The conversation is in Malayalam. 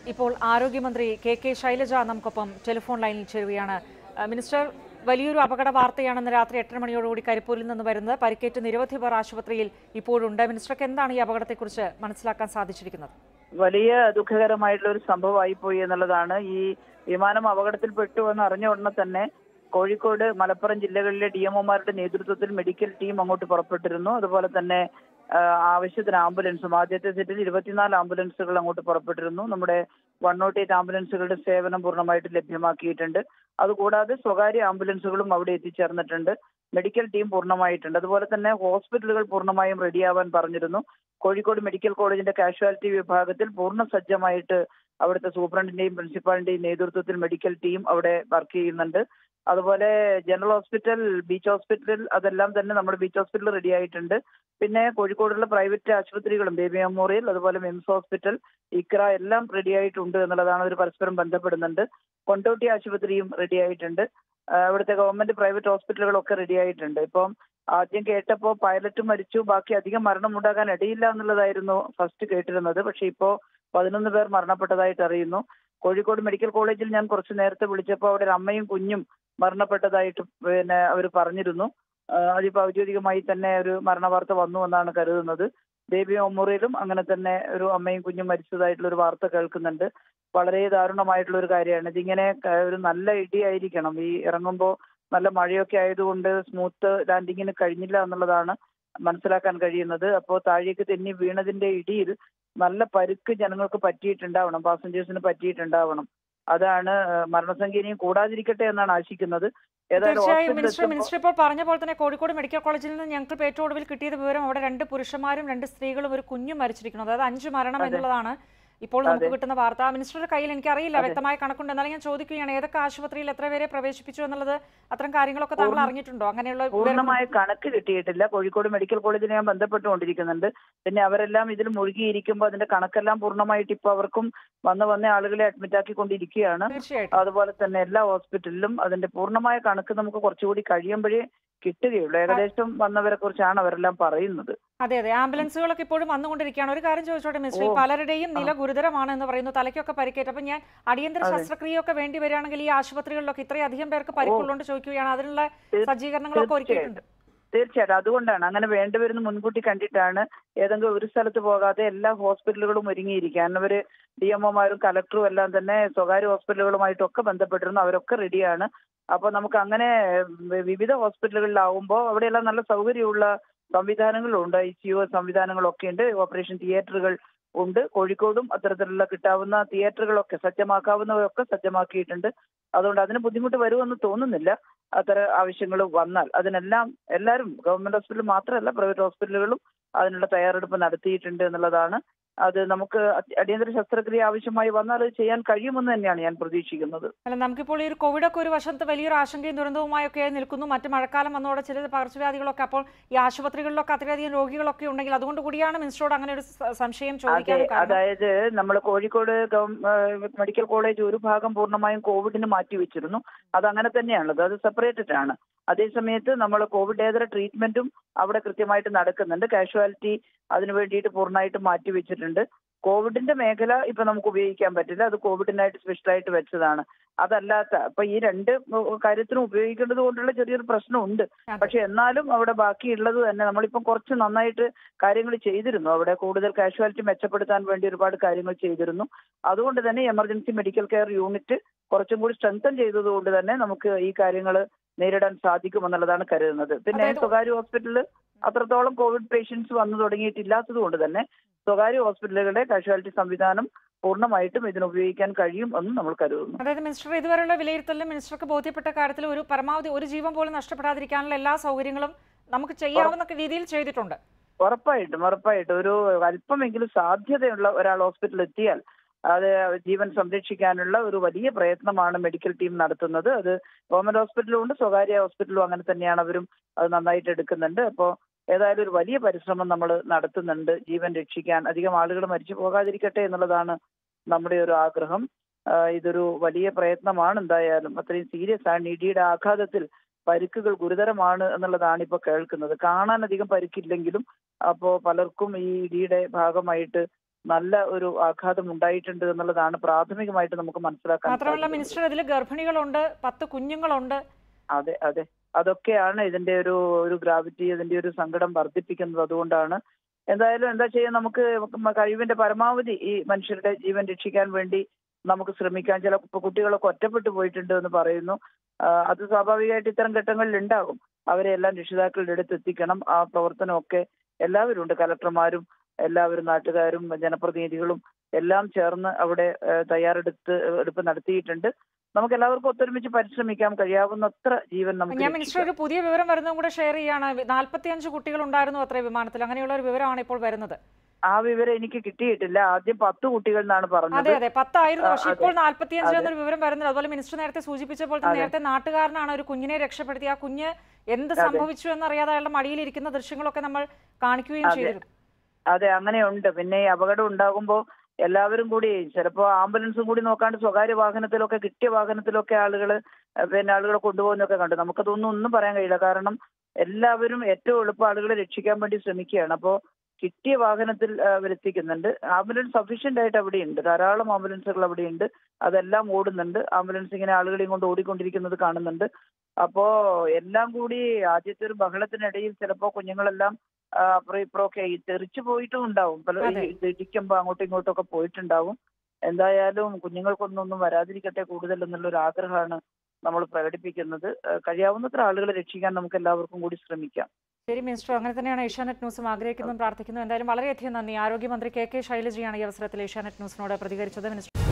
ഇപ്പോൾ ആരോഗ്യമന്ത്രി കെ കെ ശൈലജ നമുക്കൊപ്പം ടെലിഫോൺ ലൈനിൽ ചേരുകയാണ് ആ, മിനിസ്റ്റർ വലിയൊരു അപകട വാർത്തയാണെന്ന് രാത്രി എട്ടര മണിയോടുകൂടി കരിപ്പൂരിൽ നിന്ന് വരുന്നത് പരിക്കേറ്റ് നിരവധി പേർ ആശുപത്രിയിൽ ഇപ്പോഴുണ്ട് മിനിസ്റ്റർക്ക് എന്താണ് ഈ അപകടത്തെക്കുറിച്ച് മനസ്സിലാക്കാൻ സാധിച്ചിരിക്കുന്നത് വലിയ ദുഃഖകരമായിട്ടുള്ള ഒരു സംഭവമായി പോയി എന്നുള്ളതാണ് ഈ വിമാനം അപകടത്തിൽപ്പെട്ടു എന്ന് അറിഞ്ഞ ഉടനെ തന്നെ കോഴിക്കോട് മലപ്പുറം ജില്ലകളിലെ ഡി എംഒമാരുടെ നേതൃത്വത്തിൽ മെഡിക്കൽ ടീം അങ്ങോട്ട് പുറപ്പെട്ടിരുന്നു അതുപോലെ തന്നെ ആ, ആവശ്യത്തിന് ആംബുലൻസും ആദ്യത്തെ സെറ്റിൽ ഇരുപത്തിനാല് ആംബുലൻസുകൾ അങ്ങോട്ട് പുറപ്പെട്ടിരുന്നു നമ്മുടെ വൺ നോട്ട് എയ്റ്റ് ആംബുലൻസുകളുടെ സേവനം പൂർണ്ണമായിട്ട് ലഭ്യമാക്കിയിട്ടുണ്ട് അതുകൂടാതെ സ്വകാര്യ ആംബുലൻസുകളും അവിടെ എത്തിച്ചേർന്നിട്ടുണ്ട് മെഡിക്കൽ ടീം പൂർണ്ണമായിട്ടുണ്ട് അതുപോലെ തന്നെ ഹോസ്പിറ്റലുകൾ പൂർണ്ണമായും റെഡിയാവാൻ പറഞ്ഞിരുന്നു കോഴിക്കോട് മെഡിക്കൽ കോളേജിന്റെ കാഷ്വാലിറ്റി വിഭാഗത്തിൽ പൂർണ്ണ സജ്ജമായിട്ട് അവിടുത്തെ സൂപ്രണ്ടിന്റെയും പ്രിൻസിപ്പാളിന്റെയും നേതൃത്വത്തിൽ മെഡിക്കൽ ടീം അവിടെ വർക്ക് ചെയ്യുന്നുണ്ട് അതുപോലെ ജനറൽ ഹോസ്പിറ്റൽ ബീച്ച് ഹോസ്പിറ്റൽ അതെല്ലാം തന്നെ നമ്മുടെ ബീച്ച് ഹോസ്പിറ്റൽ റെഡി ആയിട്ടുണ്ട് പിന്നെ കോഴിക്കോടുള്ള പ്രൈവറ്റ് ആശുപത്രികളും ബേബി മെമ്മോറിയൽ അതുപോലെ മിംസ് ഹോസ്പിറ്റൽ ഇക്ര എല്ലാം റെഡി ആയിട്ടുണ്ട് എന്നുള്ളതാണ് അവർ പരസ്പരം ബന്ധപ്പെടുന്നുണ്ട് കൊണ്ടോട്ടി ആശുപത്രിയും റെഡി ആയിട്ടുണ്ട് ആ, അവിടുത്തെ ഗവൺമെന്റ് പ്രൈവറ്റ് ഹോസ്പിറ്റലുകളൊക്കെ റെഡി ആയിട്ടുണ്ട് ഇപ്പം ആദ്യം കേട്ടപ്പോൾ പൈലറ്റ് മരിച്ചു ബാക്കി അധികം മരണം ഉണ്ടാകാൻ ഇടയില്ല എന്നുള്ളതായിരുന്നു ഫസ്റ്റ് കേട്ടിരുന്നത് പക്ഷെ ഇപ്പോ പതിനൊന്ന് പേർ മരണപ്പെട്ടതായിട്ട് അറിയുന്നു കോഴിക്കോട് മെഡിക്കൽ കോളേജിൽ ഞാൻ കുറച്ച് നേരത്തെ വിളിച്ചപ്പോൾ അവിടെ ഒരു അമ്മയും കുഞ്ഞും മരണപ്പെട്ടതായിട്ട് പിന്നെ അവർ പറഞ്ഞിരുന്നു ആ, അതിപ്പോ ഔദ്യോഗികമായി തന്നെ ഒരു മരണവാർത്ത വന്നു എന്നാണ് കരുതുന്നത് ബേബി മെമ്മോറിയലും അങ്ങനെ തന്നെ ഒരു അമ്മയും കുഞ്ഞും മരിച്ചതായിട്ടുള്ള ഒരു വാർത്ത കേൾക്കുന്നുണ്ട് വളരെ ദാരുണമായിട്ടുള്ള ഒരു കാര്യമാണ് ഇതിങ്ങനെ ക- ഒരു നല്ല ഇടിയായിരിക്കണം ഈ ഇറങ്ങുമ്പോൾ നല്ല മഴയൊക്കെ ആയതുകൊണ്ട് സ്മൂത്ത് ലാൻഡിങ്ങിന് കഴിഞ്ഞില്ല എന്നുള്ളതാണ് മനസ്സിലാക്കാൻ കഴിയുന്നത് അപ്പോൾ താഴേക്ക് തെന്നി വീണതിന്റെ ഇടിയിൽ നല്ല പരുക്ക് ജനങ്ങൾക്ക് പറ്റിയിട്ടുണ്ടാവണം പാസഞ്ചേഴ്സിന് പറ്റിയിട്ടുണ്ടാവണം അതാണ് ഏഹ്, മരണസംഖ്യ ഇനിയും കൂടാതിരിക്കട്ടെ എന്നാണ് ആശിക്കുന്നത് ഏതായാലും തീർച്ചയായും ഹോസ്പിറ്റലിൽ മിനിസ്റ്റർ എത്തുമ്പോൾ- മിനിസ്റ്റർ ഇപ്പോൾ പറഞ്ഞ പോലെ തന്നെ കോഴിക്കോട് മെഡിക്കൽ കോളേജിൽ നിന്ന് ഞങ്ങൾക്ക് ഇപ്പോൾ ഏറ്റവും ഒടുവിൽ കിട്ടിയത് വിവരം അവിടെ രണ്ട് പുരുഷന്മാരും രണ്ട് സ്ത്രീകളും ഒരു കുഞ്ഞും മരിച്ചിരിക്കുന്നു അതായത് അഞ്ച് മരണം അതെ. എന്നുള്ളതാണ് ഇപ്പോൾ നമുക്ക് അതെ. കിട്ടുന്ന വാർത്ത മിനിസ്റ്ററുടെ കയ്യിൽ എനിക്കറിയില്ല അതെ. വ്യക്തമായ കണക്കുണ്ട് എന്നാലും ഞാൻ ചോദിക്കുകയാണ് ഏതൊക്കെ ആശുപത്രിയിൽ എത്ര പേരെ പ്രവേശിപ്പിച്ചു എന്നുള്ളത് അത്തരം കാര്യങ്ങളൊക്കെ താങ്കൾ പൂർണ്ണ- അറിഞ്ഞിട്ടുണ്ടോ അങ്ങനെയുള്ള വിവരം പൂർണ്ണമായ കണക്ക് കിട്ടിയിട്ടില്ല കോഴിക്കോട് മെഡിക്കൽ കോളേജിൽ ഞാൻ ബന്ധപ്പെട്ടുകൊണ്ടിരിക്കുന്നുണ്ട് പിന്നെ അവരെല്ലാം ഇതിൽ മുഴുകിയിരിക്കുമ്പോൾ അതിന്റെ കണക്കെല്ലാം പൂർണ്ണമായിട്ട് ഇപ്പൊ അവർക്കും വന്ന് വന്ന ആളുകളെ അഡ്മിറ്റ് ആക്കിക്കൊണ്ടിരിക്കുകയാണ് തീർച്ചയായിട്ടും അതുപോലെ തന്നെ എല്ലാ ഹോസ്പിറ്റലിലും അതിന്റെ പൂർണ്ണമായ കണക്ക് നമുക്ക് കുറച്ചുകൂടി കഴിയുമ്പോഴേ കിട്ടുകയുള്ളൂ ഏകദേശം വന്നവരെ കുറിച്ചാണ് അവരെല്ലാം പറയുന്നത് അതെ അതെ ആംബുലൻസുകളൊക്കെ ഇപ്പോഴും വന്നുകൊണ്ടിരിക്കുകയാണ് ഒരു കാര്യം ചോദിച്ചോട്ടെ മിസ്റ്റർ ഈ ഓ. പലരുടെയും നില ഗുരുതരമാണ് എന്ന് പറയുന്നു തലയ്ക്കൊക്കെ പരിക്കേറ്റ് അപ്പൊ ഞാൻ അടിയന്തര അതെ. ശസ്ത്രക്രിയയൊക്കെ വേണ്ടി വരികയാണെങ്കിൽ ഈ ആശുപത്രികളിലൊക്കെ ഇത്രയധികം പേർക്ക് പരിക്കുള്ളതുകൊണ്ട് ചോദിക്കുകയാണ് അതിനുള്ള തീർ- സജ്ജീകരണങ്ങളൊക്കെ ഒരുക്കിയിട്ടുണ്ട് തീർച്ചയായിട്ടും അതുകൊണ്ടാണ് അങ്ങനെ വേണ്ടിവരുന്ന മുൻകൂട്ടി കണ്ടിട്ടാണ് ഏതെങ്കിലും ഒരു സ്ഥലത്ത് പോകാതെ എല്ലാ ഹോസ്പിറ്റലുകളും ഒരുങ്ങിയിരിക്കുക കാരണം അവര് ഡി എംഒമാരും കലക്ടറും എല്ലാം തന്നെ സ്വകാര്യ ഹോസ്പിറ്റലുകളുമായിട്ടൊക്കെ ബന്ധപ്പെട്ടിരുന്നു അവരൊക്കെ റെഡിയാണ് അപ്പോൾ നമുക്ക് അങ്ങനെ വി- വിവിധ ഹോസ്പിറ്റലുകളിലാവുമ്പോൾ അവിടെയെല്ലാം നല്ല സൗകര്യമുള്ള സംവിധാനങ്ങളുണ്ട് ഐ സി യു സംവിധാനങ്ങളൊക്കെ ഉണ്ട് ഓപ്പറേഷൻ തിയേറ്ററുകൾ ഉണ്ട് കോഴിക്കോടും അത്തരത്തിലുള്ള കിട്ടാവുന്ന തിയേറ്ററുകളൊക്കെ സജ്ജമാക്കാവുന്നവയൊക്കെ സജ്ജമാക്കിയിട്ടുണ്ട് അതുകൊണ്ട് അതിന് ബുദ്ധിമുട്ട് വരുമെന്ന് തോന്നുന്നില്ല അത്തരം ആവശ്യങ്ങൾ വന്നാൽ അതിനെല്ലാം എല്ലാവരും ഗവൺമെന്റ് ഹോസ്പിറ്റൽ മാത്രമല്ല പ്രൈവറ്റ് ഹോസ്പിറ്റലുകളും അതിനുള്ള തയ്യാറെടുപ്പ് നടത്തിയിട്ടുണ്ട് എന്നുള്ളതാണ് അത് നമുക്ക് അടി- അടിയന്തര ശസ്ത്രക്രിയ ആവശ്യമായി വന്നാൽ അത് ചെയ്യാൻ കഴിയുമെന്ന് തന്നെയാണ് ഞാൻ പ്രതീക്ഷിക്കുന്നത് അല്ല നമുക്കിപ്പോൾ ഈ ഒരു കോവിഡൊക്കെ ഒരു വശത്ത് വലിയൊരു ആശങ്കയും ദുരന്തവുമായൊക്കെ നിൽക്കുന്നു മറ്റു മഴക്കാലം വന്നതോടെ ചില പകർച്ചവ്യാധികളൊക്കെ അപ്പോൾ ഈ ആശുപത്രികളിലൊക്കെ അത്രയധികം രോഗികളൊക്കെ ഉണ്ടെങ്കിൽ അതുകൊണ്ട് കൂടിയാണ് മിനിസ്റ്ററോട് അങ്ങനെ ഒരു സ- സംശയം അതെ ചോദിക്കാൻ കാരണം അതായത് നമ്മൾ കോഴിക്കോട് ഗവ- ഏഹ് മെഡിക്കൽ കോളേജ് ഒരു ഭാഗം പൂർണ്ണമായും കോവിഡിന് മാറ്റിവെച്ചിരുന്നു അത് അങ്ങനെ തന്നെയാണുള്ളത് അത് സെപ്പറേറ്റഡ് ആണ് അതേസമയത്ത് നമ്മൾ കോവിഡേതര ട്രീറ്റ്മെന്റും അവിടെ കൃത്യമായിട്ട് നടക്കുന്നുണ്ട് കാഷ്വാലിറ്റി അതിനു വേണ്ടിയിട്ട് പൂർണ്ണമായിട്ട് മാറ്റിവെച്ചിട്ടുണ്ട് കോവിഡിന്റെ മേഖല ഇപ്പൊ നമുക്ക് ഉപയോഗിക്കാൻ പറ്റില്ല അത് കോവിഡിനായിട്ട് സ്പെഷ്യലായിട്ട് വെച്ചതാണ് അതല്ലാത്ത ഇപ്പൊ ഈ രണ്ട് കാര്യത്തിനും ഉപയോഗിക്കേണ്ടത് കൊണ്ടുള്ള ചെറിയൊരു പ്രശ്നമുണ്ട് അതെ. പക്ഷെ എന്നാലും അവിടെ ബാക്കിയുള്ളത് തന്നെ നമ്മളിപ്പം കുറച്ച് നന്നായിട്ട് കാര്യങ്ങൾ ചെയ്തിരുന്നു അവിടെ കൂടുതൽ കാഷ്വാലിറ്റി മെച്ചപ്പെടുത്താൻ വേണ്ടി ഒരുപാട് കാര്യങ്ങൾ ചെയ്തിരുന്നു അതുകൊണ്ട് തന്നെ എമർജൻസി മെഡിക്കൽ കെയർ യൂണിറ്റ് കുറച്ചും കൂടി സ്ട്രെങ്തൻ ചെയ്തതുകൊണ്ട് തന്നെ നമുക്ക് ഈ കാര്യങ്ങൾ നേരിടാൻ സാധിക്കുമെന്നുള്ളതാണ് കരുതുന്നത് പിന്നെ അതായത് സ്വകാര്യ ഹോസ്പിറ്റലിൽ അത്രത്തോളം കോവിഡ് പേഷ്യൻസ് വന്നു തുടങ്ങിയിട്ടില്ലാത്തത് കൊണ്ട് തന്നെ സ്വകാര്യ ഹോസ്പിറ്റലുകളുടെ കാഷ്വാലിറ്റി സംവിധാനം പൂർണ്ണമായിട്ടും ഇതിന് ഉപയോഗിക്കാൻ കഴിയും എന്ന് നമ്മൾ കരുതുന്നു അതായത് മിനിസ്റ്റർ ഇതുവരെയുള്ള വിലയിരുത്തലിലും മിനിസ്റ്റർക്ക് ബോധ്യപ്പെട്ട കാര്യത്തിൽ ഒരു പരമാവധി ഒരു ജീവൻ പോലും നഷ്ടപ്പെടാതിരിക്കാനുള്ള എല്ലാ സൗകര്യങ്ങളും നമുക്ക് ചെയ്യാവുന്ന രീതിയിൽ ചെയ്തിട്ടുണ്ട് ഉറപ്പായിട്ടും ഉറപ്പായിട്ടും ഒരു അല്പമെങ്കിലും സാധ്യതയുള്ള ഒരാൾ ഹോസ്പിറ്റലിൽ എത്തിയാൽ അത് ജീവൻ സംരക്ഷിക്കാനുള്ള ഒരു വലിയ പ്രയത്നമാണ് മെഡിക്കൽ ടീം നടത്തുന്നത് അത് ഗവൺമെന്റ് ഹോസ്പിറ്റലും ഉണ്ട് സ്വകാര്യ ഹോസ്പിറ്റലും അങ്ങനെ തന്നെയാണ് അവരും അത് നന്നായിട്ട് എടുക്കുന്നുണ്ട് അപ്പോൾ ഏതായാലും ഒരു വലിയ പരിശ്രമം നമ്മൾ നടത്തുന്നുണ്ട് ജീവൻ രക്ഷിക്കാൻ അധികം ആളുകൾ മരിച്ചു പോകാതിരിക്കട്ടെ എന്നുള്ളതാണ് നമ്മുടെ ഒരു ആഗ്രഹം ആ, ഇതൊരു വലിയ പ്രയത്നമാണ് എന്തായാലും അത്രയും സീരിയസ് ആണ് ഇടിയുടെ ആഘാതത്തിൽ പരിക്കുകൾ ഗുരുതരമാണ് എന്നുള്ളതാണ് ഇപ്പൊ കേൾക്കുന്നത് കാണാൻ അധികം പരിക്കില്ലെങ്കിലും അപ്പോ പലർക്കും ഈ ഇടിയുടെ ഭാഗമായിട്ട് നല്ല ഒരു ആഘാതം ഉണ്ടായിട്ടുണ്ട് എന്നുള്ളതാണ് പ്രാഥമികമായിട്ട് നമുക്ക് മനസ്സിലാക്കാൻ മാത്രമല്ല സാധിക്കുന്നത്. മിനിസ്റ്റർ ഇതിൽ ഗർഭിണികളുണ്ട് പത്ത് കുഞ്ഞുങ്ങളുണ്ട് അതെ അതെ അതൊക്കെയാണ് ഇതിന്റെ ഒരു ഒരു ഗ്രാവിറ്റി ഇതിന്റെ ഒരു സങ്കടം വർദ്ധിപ്പിക്കുന്നത് അതുകൊണ്ടാണ് എന്തായാലും എന്താ ചെയ്യാൻ നമുക്ക് കഴിവിന്റെ പരമാവധി ഈ മനുഷ്യരുടെ ജീവൻ രക്ഷിക്കാൻ വേണ്ടി നമുക്ക് ശ്രമിക്കാം ചില ഇപ്പൊ കുട്ടികളൊക്കെ ഒറ്റപ്പെട്ടു പോയിട്ടുണ്ട് എന്ന് പറയുന്നു ആ, അത് സ്വാഭാവികമായിട്ട് ഇത്തരം ഘട്ടങ്ങളിൽ ഉണ്ടാകും അവരെ എല്ലാം രക്ഷിതാക്കളുടെ അടുത്ത് എത്തിക്കണം ആ പ്രവർത്തനമൊക്കെ എല്ലാവരും ഉണ്ട് കലക്ടർമാരും എല്ലാവരും നാട്ടുകാരും ജനപ്രതിനിധികളും എല്ലാം ചേർന്ന് അവിടെ ആ, തയ്യാറെടുത്ത് എടുപ്പ് നടത്തിയിട്ടുണ്ട് നമുക്ക് എല്ലാവർക്കും ഒത്തൊരുമിച്ച് പരിശ്രമിക്കാം കഴിയാവുന്നത്ര ജീവൻ നമുക്ക് ഞാൻ മിനിസ്റ്റർ രക്ഷിക്കാം. ഒരു പുതിയ വിവരം വരുന്നതും കൂടെ ഷെയർ ചെയ്യാണ് നാൽപ്പത്തിയഞ്ച് കുട്ടികൾ ഉണ്ടായിരുന്നു അത്രേ വിമാനത്തിൽ അങ്ങനെയുള്ള ഒരു വിവരമാണ് ഇപ്പോൾ വരുന്നത് ആ വിവരം എനിക്ക് കിട്ടിയിട്ടില്ല ആദ്യം പത്ത് കുട്ടികൾ എന്നാണ് പറഞ്ഞത് അതെ അതെ പത്തായിരുന്നു ആ, പക്ഷെ അതെ. ഇപ്പോൾ നാൽപ്പത്തിയഞ്ച് അതെ. എന്നൊരു വിവരം വരുന്നത് അതുപോലെ മിനിസ്റ്റർ നേരത്തെ സൂചിപ്പിച്ചപ്പോൾ തന്നെ അതെ. നേരത്തെ നാട്ടുകാരനാണ് ഒരു കുഞ്ഞിനെ രക്ഷപ്പെടുത്തി ആ കുഞ്ഞ് എന്ത് അതെ. സംഭവിച്ചു എന്നറിയാതെ അയാളുടെ മടിയിലിരിക്കുന്ന ദൃശ്യങ്ങളൊക്കെ നമ്മൾ കാണിക്കുകയും അതെ. ചെയ്തിരുന്നു അതെ അങ്ങനെയുണ്ട് പിന്നെ ഈ അപകടം ഉണ്ടാകുമ്പോൾ എല്ലാവരും കൂടി ചിലപ്പോ ആംബുലൻസും കൂടി നോക്കാണ്ട് സ്വകാര്യ വാഹനത്തിലൊക്കെ കിട്ടിയ വാഹനത്തിലൊക്കെ ആളുകൾ പിന്നെ ആളുകളെ കൊണ്ടുപോകുന്നൊക്കെ കണ്ടു നമുക്കതൊന്നും ഒന്നും പറയാൻ കഴിയില്ല കാരണം എല്ലാവരും ഏറ്റവും എളുപ്പം ആളുകളെ രക്ഷിക്കാൻ വേണ്ടി ശ്രമിക്കുകയാണ് അപ്പോൾ കിട്ടിയ വാഹനത്തിൽ ആ, അവരെത്തിക്കുന്നുണ്ട് ആംബുലൻസ് സഫീഷ്യന്റ് ആയിട്ട് അവിടെയുണ്ട് ധാരാളം ആംബുലൻസുകൾ അവിടെയുണ്ട് അതെല്ലാം ഓടുന്നുണ്ട് ആംബുലൻസ് ഇങ്ങനെ ആളുകളെയും കൊണ്ട് ഓടിക്കൊണ്ടിരിക്കുന്നത് കാണുന്നുണ്ട് അപ്പോ എല്ലാം കൂടി ആദ്യത്തെ ഒരു ബഹളത്തിനിടയിൽ ചിലപ്പോ കുഞ്ഞുങ്ങളെല്ലാം ആ, അപ്പുറം ഇപ്പുറമൊക്കെ ഈ തെറിച്ചു പോയിട്ടും ഉണ്ടാവും പല അതെ. ഈ ഇടിക്കുമ്പോ അങ്ങോട്ടും ഇങ്ങോട്ടും ഒക്കെ പോയിട്ടുണ്ടാവും എന്തായാലും കുഞ്ഞുങ്ങൾക്കൊന്നും ഒന്നും വരാതിരിക്കട്ടെ കൂടുതൽ എന്നുള്ള ഒരു ആഗ്രഹമാണ് നമ്മൾ പ്രകടിപ്പിക്കുന്നത് ആ, കഴിയാവുന്നത്ര ആളുകളെ രക്ഷിക്കാൻ നമുക്ക് എല്ലാവർക്കും കൂടി ശ്രമിക്കാം ശരി മിനിസ്റ്റർ അങ്ങനെ തന്നെയാണ് ഏഷ്യാനെറ്റ് ന്യൂസും ആഗ്രഹിക്കുന്നതും പ്രാർത്ഥിക്കുന്നു എന്തായാലും വളരെയധികം നന്ദി ആരോഗ്യമന്ത്രി കെ കെ ശൈലജയാണ് ഈ അവസരത്തിൽ ഏഷ്യാനെറ്റ് ന്യൂസിനോട് പ്രതികരിച്ചത് മിനിസ്റ്റർ